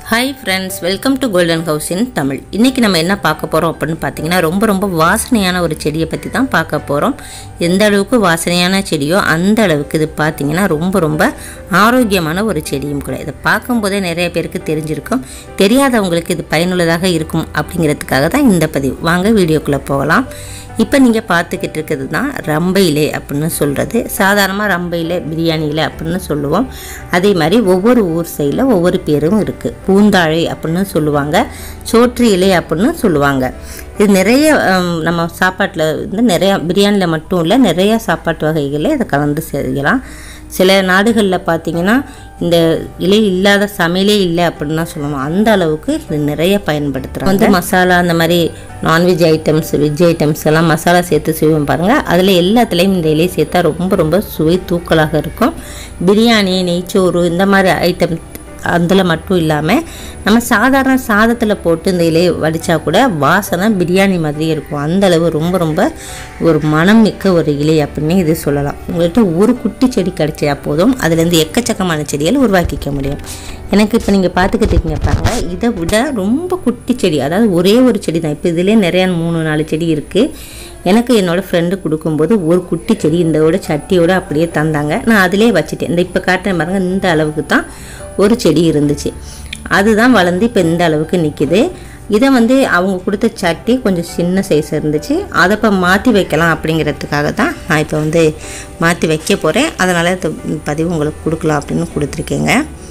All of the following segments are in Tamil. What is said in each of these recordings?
hi friends welcome to Golden House in Tamil இன்றைக்கி நம்ம என்ன பார்க்க போகிறோம் அப்படின்னு பார்த்தீங்கன்னா ரொம்ப ரொம்ப வாசனையான ஒரு செடியை பற்றி தான் பார்க்க போகிறோம் எந்த அளவுக்கு வாசனையான செடியோ அந்த அளவுக்கு இது பார்த்தீங்கன்னா ரொம்ப ரொம்ப ஆரோக்கியமான ஒரு செடியும் கூட இதை பார்க்கும்போதே நிறைய பேருக்கு தெரிஞ்சிருக்கும் தெரியாதவங்களுக்கு இது பயனுள்ளதாக இருக்கும் அப்படிங்கிறதுக்காக தான் இந்த பதிவு வாங்க வீடியோக்குள்ளே போகலாம் இப்போ நீங்கள் பார்த்துக்கிட்டு இருக்கிறது தான் ரம்பை இலை அப்படின்னு சொல்கிறது சாதாரணமாக ரம்பை இலை பிரியாணி இலை அப்படின்னு சொல்லுவோம் அதே மாதிரி ஒவ்வொரு ஊர் சைடில் ஒவ்வொரு பேரும் இருக்குது பூந்தாழை அப்படின்னு சொல்லுவாங்க சோற்று இலை அப்படின்னு சொல்லுவாங்க இது நிறைய ஹம், நம்ம சாப்பாட்டில் வந்து நிறையா பிரியாணியில் மட்டும் இல்லை நிறைய சாப்பாட்டு வகைகளில் இதை கலந்து செய்யலாம் சில நாடுகளில் பார்த்தீங்கன்னா இந்த இலை இல்லாத சமையலே இல்லை அப்படின்னு தான் சொல்லணும் அந்த அளவுக்கு இது நிறைய பயன்படுத்துகிறாங்க வந்து மசாலா அந்த மாதிரி நான்வெஜ் ஐட்டம்ஸ் வெஜ் ஐட்டம்ஸ் எல்லாம் மசாலா சேர்த்து செய்வோம் பாருங்கள் அதில் எல்லாத்துலேயும் இந்த இலையை சேர்த்தா ரொம்ப ரொம்ப சுவை தூக்கலாக இருக்கும் பிரியாணி நெய்ச்சோறு இந்த மாதிரி ஐட்டம் அதில் மட்டும் இல்லாமல் நம்ம சாதாரண சாதத்தில் போட்டு இந்த இலையை வடித்தா கூட வாசனை பிரியாணி மாதிரி இருக்கும் அந்த அளவு ரொம்ப ரொம்ப ஒரு மனம் மிக்க ஒரு இலை அப்படின்னு இது சொல்லலாம் உங்கள்கிட்ட ஒரு குட்டி செடி கிடைச்சா போதும் அதுலேருந்து எக்கச்சக்கமான செடிகள் உருவாக்கிக்க முடியும் எனக்கு இப்போ நீங்கள் பார்த்துக்கிட்டு இருக்கீங்க பாருங்கள் இதை விட ரொம்ப குட்டி செடி அதாவது ஒரே ஒரு செடி தான் இப்போ இதுலேயே நிறையா மூணு நாலு செடி இருக்குது எனக்கு என்னோட ஃப்ரெண்டு கொடுக்கும்போது ஒரு குட்டி செடி இந்தோட சட்டியோட அப்படியே தந்தாங்க நான் அதிலே வச்சுட்டேன் இந்த இப்போ காட்டுறேன் பாருங்க இந்த அளவுக்கு தான் ஒரு செடி இருந்துச்சு அதுதான் வளர்ந்து இப்போ இந்த அளவுக்கு நிற்கிது இதை வந்து அவங்க கொடுத்த சட்டி கொஞ்சம் சின்ன சைஸ் இருந்துச்சு அதை இப்போ மாற்றி வைக்கலாம் அப்படிங்கிறதுக்காக தான் நான் இப்போ வந்து மாற்றி வைக்க போகிறேன் அதனால் இந்த பதிவு உங்களுக்கு கொடுக்கலாம் அப்படின்னு கொடுத்துருக்கேங்க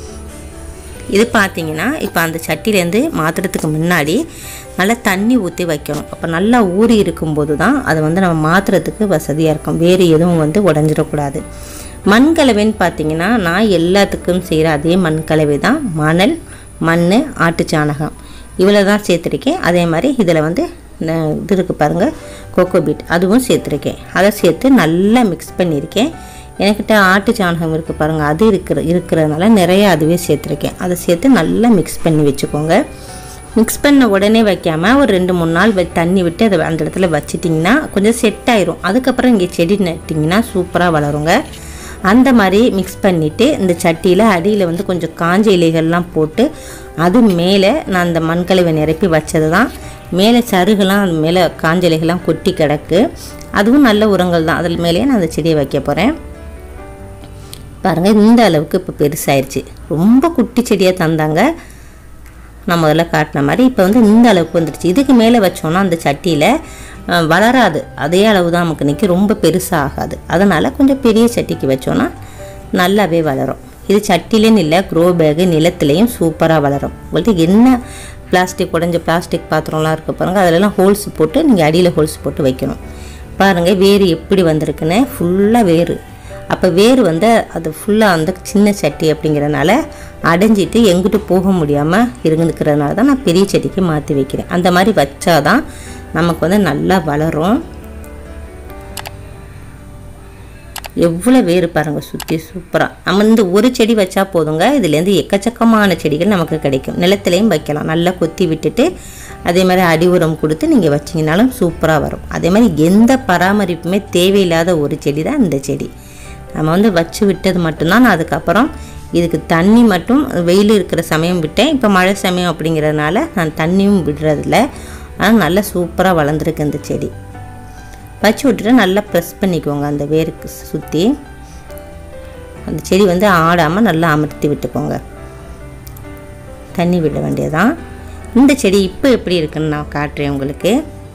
இது பார்த்தீங்கன்னா இப்போ அந்த சட்டிலேருந்து மாற்றுறதுக்கு முன்னாடி நல்லா தண்ணி ஊற்றி வைக்கணும் அப்போ நல்லா ஊறி இருக்கும்போது தான் அதை வந்து நம்ம மாற்றுறதுக்கு வசதியாக இருக்கும் வேறு எதுவும் வந்து உடஞ்சிடக்கூடாது மண்கலவைன்னு பார்த்தீங்கன்னா நான் எல்லாத்துக்கும் செய்கிற அதே மண்கலவை தான் மணல் மண் ஆட்டுச்சாணகம் இவ்வளோ தான் சேர்த்துருக்கேன் அதே மாதிரி இதில் வந்து ந- இது இருக்குது பாருங்கள் கோகோபீட் அதுவும் சேர்த்துருக்கேன் அதை சேர்த்து நல்லா மிக்ஸ் பண்ணியிருக்கேன் என்கிட்ட ஆட்டு சாணகம் இருக்குது பாருங்கள் அது இருக்கிற இருக்கிறதுனால நிறைய அதுவே சேர்த்துருக்கேன் அதை சேர்த்து நல்லா மிக்ஸ் பண்ணி வச்சுக்கோங்க மிக்ஸ் பண்ண உடனே வைக்காமல் ஒரு ரெண்டு மூணு நாள் வ- தண்ணி விட்டு அதை அந்த இடத்துல வச்சிட்டிங்கன்னா கொஞ்சம் செட் ஆயிரும் அதுக்கப்புறம் இங்கே செடி நட்டிங்கன்னா சூப்பராக வளருங்க அந்த மாதிரி மிக்ஸ் பண்ணிவிட்டு இந்த சட்டியில் அடியில் வந்து கொஞ்சம் காஞ்ச இலைகள்லாம் போட்டு அது மேலே நான் அந்த மண்கலவை நிரப்பி வச்சது தான் மேலே சருகெல்லாம் அது மேலே காஞ்ச இலைகள்லாம் கொட்டி கிடக்கு அதுவும் நல்ல உரங்கள் தான் அதில் மேலேயே நான் அந்த செடியை வைக்க போகிறேன் பாருங்கள் இந்த அளவுக்கு இப்போ பெருசாயிருச்சு ரொம்ப குட்டி செடியாக தந்தாங்க நான் முதல்ல காட்டின மாதிரி இப்போ வந்து இந்த அளவுக்கு வந்துடுச்சு இதுக்கு மேலே வச்சோன்னா அந்த சட்டியில் அஹ், வளராது அதே அளவு தான் நமக்கு நிற்கி ரொம்ப பெருசாக ஆகாது அதனால் கொஞ்சம் பெரிய சட்டிக்கு வச்சோன்னா நல்லாவே வளரும் இது சட்டிலேன்னு இல்லை க்ரோ பேகு நிலத்துலேயும் சூப்பராக வளரும் உங்கள்கிட்ட என்ன பிளாஸ்டிக் உடஞ்ச பிளாஸ்டிக் பாத்திரம்லாம் இருக்குது பாருங்கள் அதிலலாம் ஹோல்ஸ் போட்டு நீங்கள் அடியில் ஹோல்ஸ் போட்டு வைக்கணும் பாருங்கள் வேர் எப்படி வந்திருக்குன்னு ஃபுல்லாக வேர் அப்போ வேர் வந்து அது ஃபுல்லாக அந்த சின்ன சட்டி அப்படிங்கிறனால அடைஞ்சிட்டு எங்கிட்டு போக முடியாமல் இருந்துக்கிறதுனால தான் நான் பெரிய செடிக்கு மாற்றி வைக்கிறேன் அந்த மாதிரி வச்சாதான் நமக்கு வந்து நல்லா வளரும் எவ்வளோ வேறு பாருங்க சுற்றி சூப்பராக நம்ம இந்த ஒரு செடி வச்சா போதுங்க இதுலேருந்து எக்கச்சக்கமான செடிகள் நமக்கு கிடைக்கும் நிலத்துலையும் வைக்கலாம் நல்லா கொத்தி விட்டுட்டு அதே மாதிரி அடி உரம் கொடுத்து நீங்கள் வச்சிங்கனாலும் சூப்பராக வரும் அதே மாதிரி எந்த பராமரிப்புமே தேவையில்லாத ஒரு செடி தான் இந்த செடி நம்ம வந்து வச்சு விட்டது மட்டும்தான் நான் அதுக்கப்புறம் இதுக்கு தண்ணி மட்டும் வெயில் இருக்கிற சமயம் விட்டேன் இப்போ மழை சமயம் அப்படிங்கிறதுனால நான் தண்ணியும் விடுறதில்ல ஆனால் நல்லா சூப்பராக வளர்ந்துருக்கு இந்த செடி வச்சு விட்டுட்டு நல்லா ப்ரெஸ் பண்ணிக்கோங்க அந்த வேருக்கு சுற்றி அந்த செடி வந்து ஆடாமல் நல்லா அமர்த்தி விட்டுக்கோங்க தண்ணி விட வேண்டியதான் இந்த செடி இப்போ எப்படி இருக்குன்னு நான் காட்டுறேன் உங்களுக்கு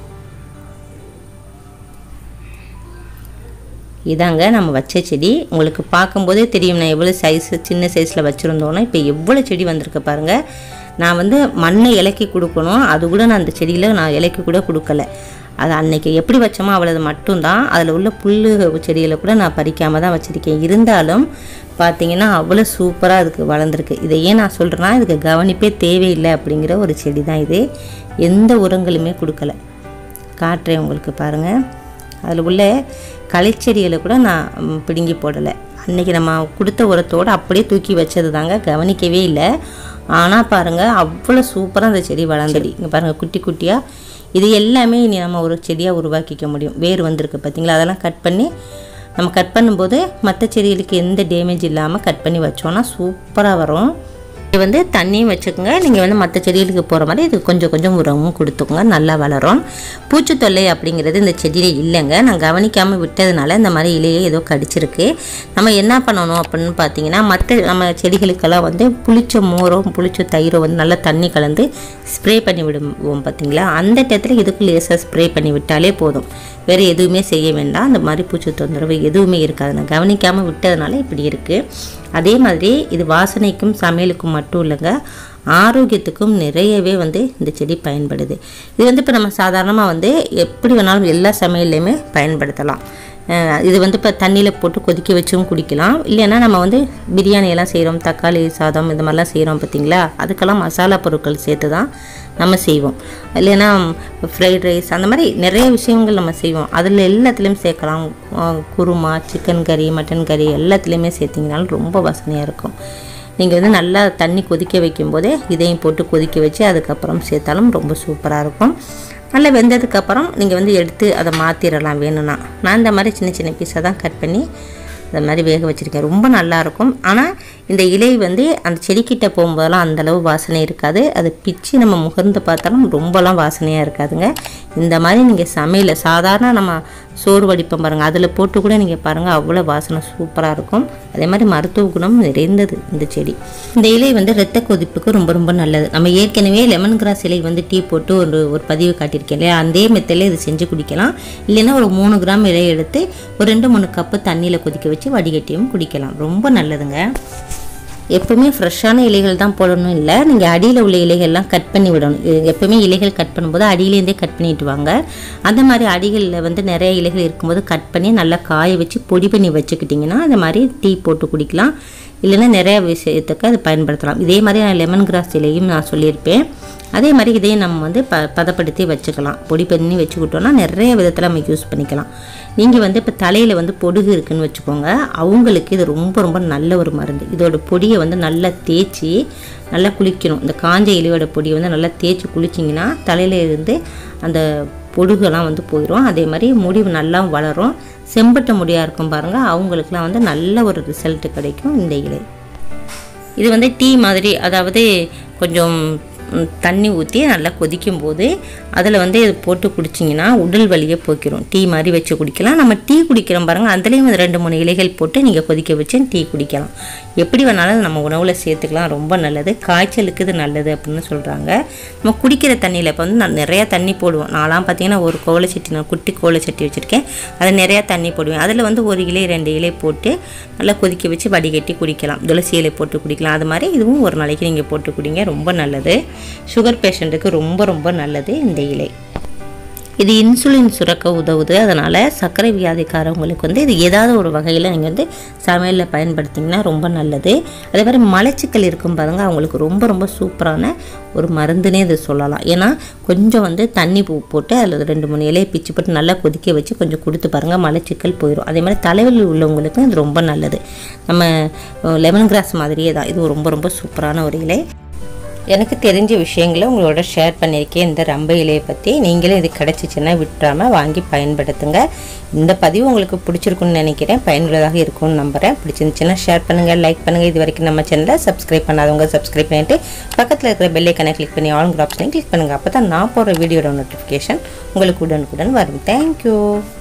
இதாங்க நம்ம வச்ச செடி உங்களுக்கு பார்க்கும்போதே தெரியும் நான் எவ்வளோ சைஸ் சின்ன சைஸில் வச்சுருந்தோன்னா இப்போ எவ்வளோ செடி வந்திருக்கு பாருங்கள் நான் வந்து மண்ணை இலக்கி கொடுக்கணும் அது கூட நான் அந்த செடியில் நான் இலக்கி கூட கொடுக்கல அது அன்னைக்கு எப்படி வச்சோமோ அவ்வளவு மட்டும்தான் அதில் உள்ள புல்லு செடிகளை கூட நான் பறிக்காமல் தான் வச்சுருக்கேன் இருந்தாலும் பார்த்தீங்கன்னா அவ்வளோ சூப்பராக அதுக்கு வளர்ந்துருக்கு இதை ஏன் நான் சொல்கிறேன்னா இதுக்கு கவனிப்பே தேவையில்லை அப்படிங்கிற ஒரு செடி தான் இது எந்த உரங்களுமே கொடுக்கல காட்டுறேன் உங்களுக்கு பாருங்கள் அதில் உள்ள களைச்செடிகளை கூட நான் ம், பிடுங்கி போடலை அன்னைக்கு நம்ம கொடுத்த உரத்தோடு அப்படியே தூக்கி வச்சது தாங்க கவனிக்கவே இல்லை ஆனால் பாருங்கள் அவ்வளோ சூப்பராக அந்த செடி வளர்ந்துடி இங்கே பாருங்கள் குட்டி குட்டியாக இது எல்லாமே இனி நம்ம ஒரு செடியாக உருவாக்கிக்க முடியும் வேர் வந்திருக்கு பார்த்தீங்களா அதெல்லாம் கட் பண்ணி நம்ம கட் பண்ணும்போது மற்ற செடிகளுக்கு எந்த டேமேஜ் இல்லாமல் கட் பண்ணி வச்சோன்னா சூப்பராக வரும் இது வந்து தண்ணியும் வச்சுக்கோங்க நீங்கள் வந்து மற்ற செடிகளுக்கு போகிற மாதிரி இது கொஞ்சம் கொஞ்சம் உரமும் கொடுத்துக்கோங்க நல்லா வளரும் பூச்சி தொல்லை அப்படிங்கிறது இந்த செடியில் இல்லைங்க நான் கவனிக்காமல் விட்டதுனால இந்த மாதிரி இலையை ஏதோ கடிச்சிருக்கு நம்ம என்ன பண்ணணும் அப்படின்னு பார்த்தீங்கன்னா மற்ற நம்ம செடிகளுக்கெல்லாம் வந்து புளிச்ச மோரோ புளிச்ச தயிரோ வந்து நல்லா தண்ணி கலந்து ஸ்ப்ரே பண்ணி விடுவோம் பார்த்தீங்களா அந்த டயத்தில் இதுக்கு லேசாக ஸ்ப்ரே பண்ணி விட்டாலே போதும் வேறு எதுவுமே செய்ய வேண்டாம் அந்த மாதிரி பூச்சி தொந்தரவு எதுவுமே இருக்காது நான் கவனிக்காமல் விட்டதுனால இப்படி இருக்குது அதே மாதிரி இது வாசனைக்கும் சமையலுக்கும் மட்டும் இல்லைங்க ஆரோக்கியத்துக்கும் நிறையவே வந்து இந்த செடி பயன்படுது இது வந்து இப்போ நம்ம சாதாரணமாக வந்து எப்படி வேணாலும் எல்லா சமையல்லையுமே பயன்படுத்தலாம் அஹ் இது வந்து இப்போ தண்ணியில் போட்டு கொதிக்க வச்சும் குடிக்கலாம் இல்லைன்னா நம்ம வந்து பிரியாணி எல்லாம் செய்கிறோம் தக்காளி சாதம் இந்த மாதிரிலாம் செய்கிறோம் பார்த்தீங்களா அதுக்கெல்லாம் மசாலா பொருட்கள் சேர்த்து தான் நம்ம செய்வோம் இல்லைன்னா ஃப்ரைட் ரைஸ் அந்த மாதிரி நிறைய விஷயங்கள் நம்ம செய்வோம் அதில் எல்லாத்துலேயும் சேர்க்கலாம் அஹ் குருமா சிக்கன் கறி மட்டன் கறி எல்லாத்துலேயுமே சேர்த்திங்கனாலும் ரொம்ப வாசனையாக இருக்கும் நீங்கள் வந்து நல்லா தண்ணி கொதிக்க வைக்கும்போதே இதையும் போட்டு கொதிக்க வச்சு அதுக்கப்புறம் சேர்த்தாலும் ரொம்ப சூப்பராக இருக்கும் நல்லா வெந்ததுக்கப்புறம் நீங்கள் வந்து எடுத்து அதை மாற்றிடலாம் வேணும்னா நான் இந்த மாதிரி சின்ன சின்ன பீஸாக தான் கட் பண்ணி இந்த மாதிரி வேக வச்சுருக்கேன் ரொம்ப நல்லாயிருக்கும் ஆனால் இந்த இலை வந்து அந்த செடிக்கிட்ட போகும்போதெல்லாம் அந்தளவு வாசனை இருக்காது அது பிச்சு நம்ம முகர்ந்து பார்த்தாலும் ரொம்பலாம் வாசனையாக இருக்காதுங்க இந்த மாதிரி நீங்கள் சமையல சாதாரண நம்ம சோறு வடிப்போம் பாருங்கள் அதில் போட்டு கூட நீங்கள் பாருங்கள் அவ்வளோ வாசனை சூப்பராக இருக்கும் அதே மாதிரி மருத்துவ குணம் நிறைந்தது இந்த செடி இந்த இலை வந்து இரத்த கொதிப்புக்கு ரொம்ப ரொம்ப நல்லது நம்ம ஏற்கனவே லெமன் கிராஸ் இலை வந்து டீ போட்டு ஒரு ஒரு பதிவு காட்டியிருக்கேன் இல்லையா அதே மெத்தடில் இது செஞ்சு குடிக்கலாம் இல்லைன்னா ஒரு மூணு கிராம் இலை எடுத்து ஒரு ரெண்டு மூணு கப்பு தண்ணியில் கொதிக்க வச்சு வடிகட்டியும் குடிக்கலாம் ரொம்ப நல்லதுங்க எப்பவுமே ஃப்ரெஷ்ஷான இலைகள் தான் போடணும் இல்லை நீங்கள் அடியில் உள்ள இலைகள்லாம் கட் பண்ணி விடணும் இது எப்பவுமே இலைகள் கட் பண்ணும்போது அடியிலேருந்தே கட் பண்ணிட்டு வாங்க அந்த மாதிரி அடிகளில் வந்து நிறைய இலைகள் இருக்கும்போது கட் பண்ணி நல்லா காய வச்சு பொடி பண்ணி வச்சுக்கிட்டிங்கன்னா அந்த மாதிரி டீ போட்டு குடிக்கலாம் இல்லைன்னா நிறைய விஷயத்துக்கு அது பயன்படுத்தலாம் இதே மாதிரி நான் லெமன் கிராஸ் இலையும் நான் சொல்லியிருப்பேன் அதே மாதிரி இதையும் நம்ம வந்து ப பதப்படுத்தி வச்சுக்கலாம் பொடி பண்ணி வச்சுக்கிட்டோம்னா நிறைய விதத்தில் நம்ம யூஸ் பண்ணிக்கலாம் நீங்கள் வந்து இப்போ தலையில் வந்து பொடுகு இருக்குன்னு வச்சுக்கோங்க அவங்களுக்கு இது ரொம்ப ரொம்ப நல்ல ஒரு மருந்து இதோட பொடியை வந்து நல்லா தேய்ச்சி நல்லா குளிக்கணும் இந்த காஞ்ச இலையோட பொடியை வந்து நல்லா தேய்ச்சி குளிச்சிங்கன்னா தலையில் இருந்து அந்த பொடுகெல்லாம் வந்து போயிடும் அதே மாதிரி முடி நல்லா வளரும் செம்பட்ட முடியாக இருக்கும் பாருங்கள் அவங்களுக்குலாம் வந்து நல்ல ஒரு ரிசல்ட் கிடைக்கும் இந்த இலை இது வந்து டீ மாதிரி அதாவது கொஞ்சம் ம், தண்ணி ஊற்றி நல்லா கொதிக்கும் போது அதில் வந்து இது போட்டு குடிச்சிங்கன்னா உடல் வலியை போக்கிடும் டீ மாதிரி வச்சு குடிக்கலாம் நம்ம டீ குடிக்கிறோம் பாருங்கள் அதுலேயும் வந்து ரெண்டு மூணு இலைகள் போட்டு நீங்கள் கொதிக்க வச்சு டீ குடிக்கலாம் எப்படி வேணாலும் நம்ம உணவில் சேர்த்துக்கலாம் ரொம்ப நல்லது காய்ச்சலுக்கு இது நல்லது அப்படின்னு சொல்கிறாங்க நம்ம குடிக்கிற தண்ணியில் இப்போ வந்து நான் நிறையா தண்ணி போடுவோம் நான்லாம் பார்த்தீங்கன்னா ஒரு கோலை சட்டி நான் குட்டி கோலை சட்டி வச்சுருக்கேன் அதில் நிறையா தண்ணி போடுவேன் அதில் வந்து ஒரு இலை ரெண்டு இலை போட்டு நல்லா கொதிக்க வச்சு வடிகட்டி குடிக்கலாம் துளசி இலை போட்டு குடிக்கலாம் அது மாதிரி இதுவும் ஒரு நாளைக்கு நீங்கள் போட்டு குடிங்க ரொம்ப நல்லது சுகர் பேஷண்ட்டுக்கு ரொம்ப ரொம்ப நல்லது இந்த இலை இது இன்சுலின் சுரக்க உதவுது அதனால் சர்க்கரை வியாதிக்காரவங்களுக்கு வந்து இது ஏதாவது ஒரு வகையில் நீங்கள் வந்து சமையலில் பயன்படுத்திங்கன்னா ரொம்ப நல்லது அதே மாதிரி மலச்சிக்கல் இருக்கும் பாருங்க அவங்களுக்கு ரொம்ப ரொம்ப சூப்பரான ஒரு மருந்துனே இது சொல்லலாம் ஏன்னா கொஞ்சம் வந்து தண்ணி பூ போட்டு அதில் ரெண்டு மூணு இலையை பிச்சு போட்டு நல்லா கொதிக்க வச்சு கொஞ்சம் கொடுத்து பாருங்கள் மலச்சிக்கல் போயிடும் அதே மாதிரி தலைவலி உள்ளவங்களுக்கும் இது ரொம்ப நல்லது நம்ம லெமன் கிராஸ் மாதிரியே தான் இது ரொம்ப ரொம்ப சூப்பரான ஒரு இலை எனக்கு தெரிஞ்ச விஷயங்களை உங்களோட ஷேர் பண்ணியிருக்கேன் இந்த ரம்ப இலையை பற்றி நீங்களும் இது கிடச்சிச்சின்னா விட்டுறாமல் வாங்கி பயன்படுத்துங்க இந்த பதிவு உங்களுக்கு பிடிச்சிருக்குன்னு நினைக்கிறேன் பயனுள்ளதாக இருக்கும்னு நம்புகிறேன் பிடிச்சிருந்துச்சுன்னா ஷேர் பண்ணுங்கள் லைக் பண்ணுங்கள் இது வரைக்கும் நம்ம சேனலை சப்ஸ்கிரைப் பண்ணாதவங்க சப்ஸ்கிரைப் பண்ணிவிட்டு பக்கத்தில் இருக்கிற பெல்லைக்கனை கிளிக் பண்ணி ஆல் ஆப்ஷனையும் கிளிக் பண்ணுங்கள் அப்போ தான் நான் போடுற வீடியோட நோட்டிஃபிகேஷன் உங்களுக்கு உடனுக்குடன் வரும் தேங்க்யூ